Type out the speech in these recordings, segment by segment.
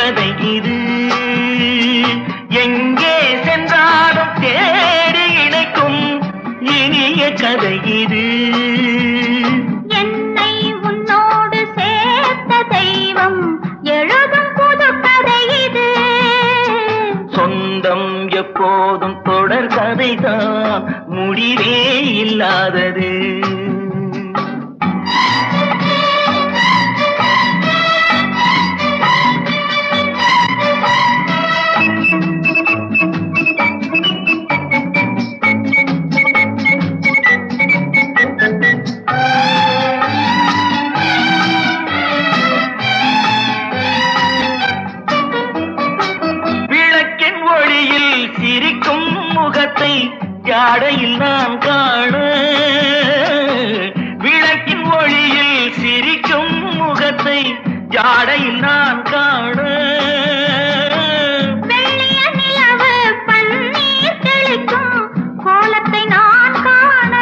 கதை இது எங்கே சென்றாலும் தேடி இணைக்கும் இனிய கதை இது என்னை உன்னோடு சேர்த்த தெய்வம் எழுதும் புது கதை இது சொந்தம் எப்போதும் தொடர் கதைதான் முடிவே இல்லாதது விளக்கின் ஒளியில் சிரிக்கும் முகத்தை ஜாடையில் நான் காண விளக்கின் ஒளியில் சிரிக்கும் முகத்தை ஜாடையில் நான் காண வெள்ளிய நிலவு பன்னீர் தெளிக்கும் கோலத்தை நான் காண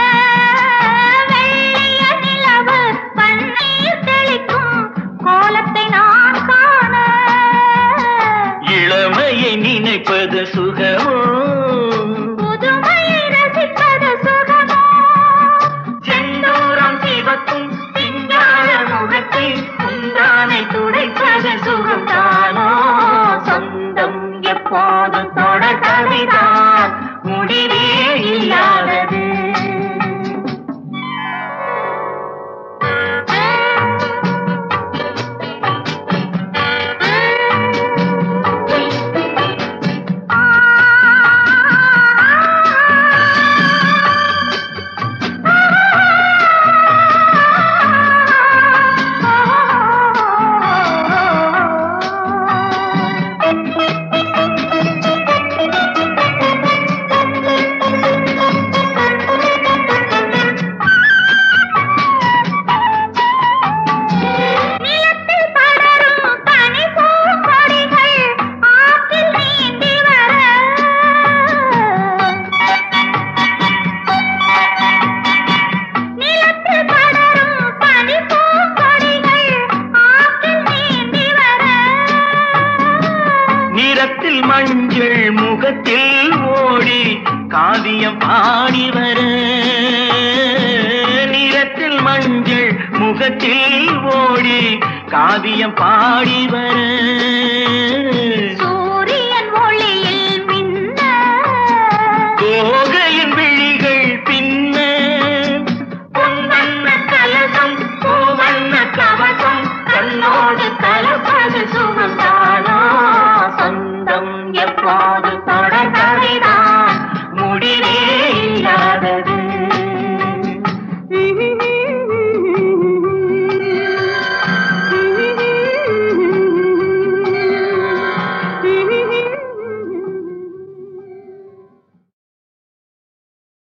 வெள்ளிய நிலவு பன்னீர் தெளிக்கும் கோலத்தை நான் காண இளமையை நினைப்பது சுகமோ புதுமையை ரசிப்பது சுகமோ செந்தூரம் சிவக்கும் சிங்கார முகத்தை குந்தானை துடைப்பது சுகம்தானோ சொந்தம் எப்போதும் தொடர் கதைதான் முடிவே இல்லாதது நிலத்தில் படரும் பனி பூங்கொடிகள் ஆற்றில் நீந்தி வர நிலத்தில் படரும் பனி பூங்கொடிகள் ஆற்றில் நீந்தி வர நிறத்தில் மஞ்சள் முகத்தில் ஓடி காவியம் பாடி வர நிறத்தில் மஞ்சள் முகத்தில் ஓடி காவியம் பாடி வர சூரியன் ஒளியில் மின்ன கோகையின் விழிகள் பின்ன பொன்வண்ண கலசம் பூவண்ண கவசம் கண்ணோடு கலப்பது சுகம்தானா சொந்தம் எப்போது